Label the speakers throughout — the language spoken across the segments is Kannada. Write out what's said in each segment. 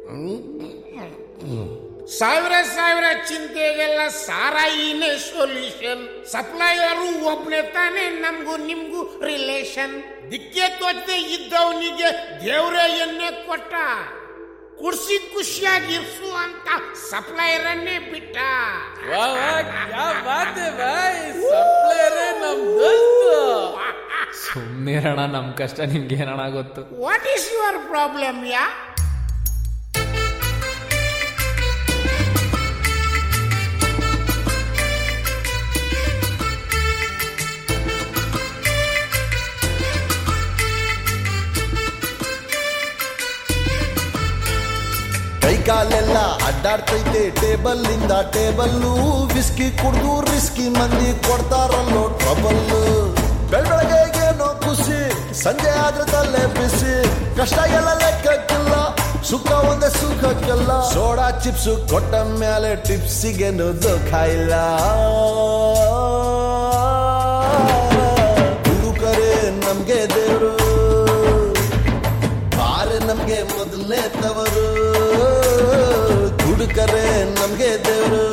Speaker 1: ಸಾವಿರ ಸಾವಿರ ಚಿಂತೆಗೆಲ್ಲ ಸಾರಾಯಿನೇ ಸೊಲ್ಯೂಷನ್ ಸಪ್ಲೈಯರು ಒಬ್ನೇ ತಾನೇ ನಮ್ಗೂ ನಿಮ್ಗೂ ರಿಲೇಷನ್ ದಿಕ್ಕೆ ತೋಚದೆ ಇದ್ದವನಿಗೆ ದೇವ್ರೇ ಎಣ್ಣೆ ಕೊಟ್ಟ ಕುಡ್ಸಿ ಖುಷಿಯಾಗಿರ್ಸು ಅಂತ ಸಪ್ಲೈಯರನ್ನೇ ಬಿಟ್ಟ
Speaker 2: वाह वाह क्या बात है भाई सप्लायर ನಮ್ ದೋಸ್ತ
Speaker 3: ಸುಮ್ಮನಿರಣ ನಮ್ ಕಷ್ಟ ನಿಮ್ಗೆ ಏನಣ ಗೊತ್ತು
Speaker 1: ವಾಟ್ ಈಸ್ ಯುವರ್ ಪ್ರಾಬ್ಲಮ್ ಯಾ
Speaker 4: ಕೈಕಾಲೆಲ್ಲ ಅಡ್ಡಾಡ್ತೈತೆ ಟೇಬಲ್ ಇಂದ ಟೇಬಲ್ಲು ವಿಸ್ಕಿ ಕುಡ್ದು ರಿಸ್ಕಿ ಮಂದಿ ಕೊಡ್ತಾರಲ್ಲೋ ಟ್ರಬಲ್ ಬೆಳಗ್ಗೆ ಏನೋ ಖುಷಿ ಸಂಜೆ ಆದ್ರೆ ತಲೆ ಬಿಸಿ ಕಷ್ಟ ಎಲ್ಲ ಲೆಕ್ಕಕ್ಕಿಲ್ಲ ಸುಖ ಒಂದೇ ಸುಖಕ್ಕೆಲ್ಲ ಸೋಡಾ ಚಿಪ್ಸು ಕೊಟ್ಟ ಮೇಲೆ ಟಿಪ್ಸಿಗೇನು ದುಃಖ ಇಲ್ಲ ಹುಡುಗರೇ ನಮ್ಗೆ ದೇವರು ಬಾರೆ ನಮ್ಗೆ ಮೊದಲನೇ ತವರು ಹುಡುಕರೆ ನಮ್ಗೆ ದೇವರು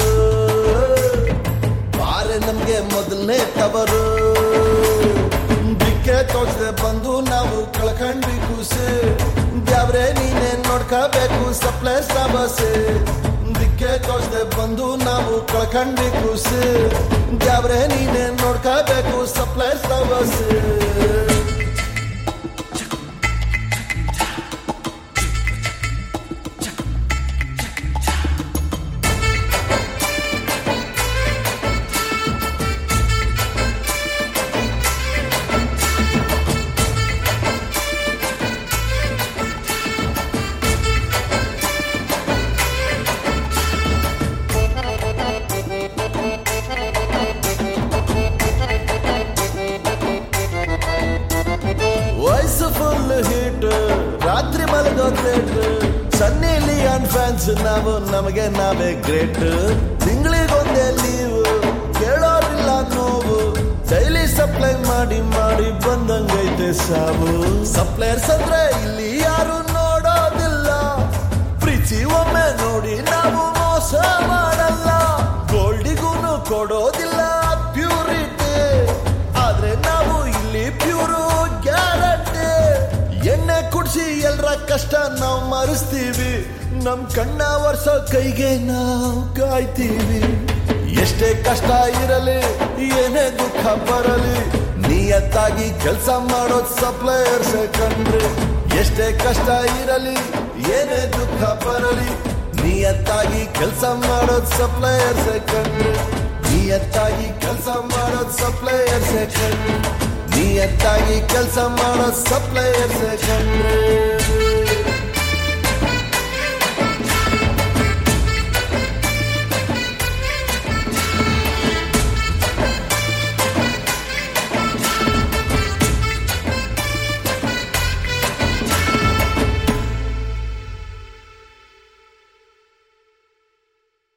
Speaker 4: ಬಾರೆ ನಮ್ಗೆ ಮೊದಲನೇ ತವರು ದಿಕ್ಕೆ ತೋಚದೆ ಬಂದು ನಾವು ಕಳ್ಕೊಂಡ್ವಿ ಕೂಸೆ ದ್ಯಾವ್ರೆ ನೀನೇ ನೋಡ್ಕೋಬೇಕು ಸಪ್ಲೈ ಸಬಸೆ ದಿಕ್ಕೆ ತೋಚದೆ ಬಂದು ನಾವು ಕಳ್ಕೊಂಡ್ವಿ ಕೂಸೆ ದ್ಯಾವ್ರೆ ನೀನೇ ನೋಡ್ಕೋಬೇಕು ಸಪ್ಲೈ ಸಬಸೆ ವಯಸ್ಸು ಫುಲ್ ಹೀಟ್ ರಾತ್ರಿ ಮಲಗೋದ್ ಲೇಟ್ ಸನ್ನಿ ಲಿಯಾನ್ ಫ್ಯಾನ್ಸ್ ನಾವು ನಮಗೆ ನಾವೇ ಗ್ರೇಟ್ ತಿಂಗಳಿಗೊಂದೇ ಲೀವ್ ಕೇಳೋರಿಲ್ಲ ನೋವು ಡೈಲಿ ಸಪ್ಲೈ ಮಾಡಿ ಮಾಡಿ ಬಂದಂಗೈತೆ ಸಾವು ಸಪ್ಲೈರ್ಸ್ ಅಂದ್ರೆ ಇಲ್ಲಿ ಯಾರು ನೋಡೋದಿಲ್ಲ ಪ್ರೀತಿ ಒಮ್ಮೆ ನೋಡಿ ನಾವು ಮೋಸ ಮಾಡಲ್ಲ ಗೋಲ್ಡಿಗೂನು ಕೊಡೋದಿಲ್ಲ ಪ್ಯೂರಿಟಿ ಆದ್ರೆ ನಾವು ಇಲ್ಲಿ ಪ್ಯೂರು ಗ್ಯಾರಂಟಿ ಎಣ್ಣೆ ಕುಡ್ಸಿ ಎಲ್ರ ಕಷ್ಟ ನಾವು ಮರೆಸ್ತೀವಿ ನಮ್ ಕಣ್ಣ ವರ್ಷ ಕೈಗೆ ನಾವು ಕಾಯ್ತೀವಿ ಎಷ್ಟೇ ಕಷ್ಟ ಇರಲಿ ಏನೇ ದುಃಖ ಬರಲಿ ನಿಯತ್ತಾಗಿ ಕೆಲಸ ಮಾಡೋದ್ ಸಪ್ಲೈಯರ್ಸ್ ಕಂಡ್ರಿ ಎಷ್ಟೇ ಕಷ್ಟ ಇರಲಿ ಏನೇ ದುಃಖ ಬರಲಿ ನಿಯತ್ತಾಗಿ ಕೆಲಸ ಮಾಡೋದ್ ಸಪ್ಲೈಯರ್ಸ್ ಕಂಡ್ರಿ ನಿಯತ್ತಾಗಿ ಕೆಲಸ ಮಾಡೋದ್ ಸಪ್ಲೈಯರ್ಸ್ ಕಂಡ್ರಿ ನಿಯತ್ತಾಗಿ ಕೆಲಸ ಮಾಡೋದ್ ಸಪ್ಲೈಯರ್ಸ್ ಕಂಡ್ರಿ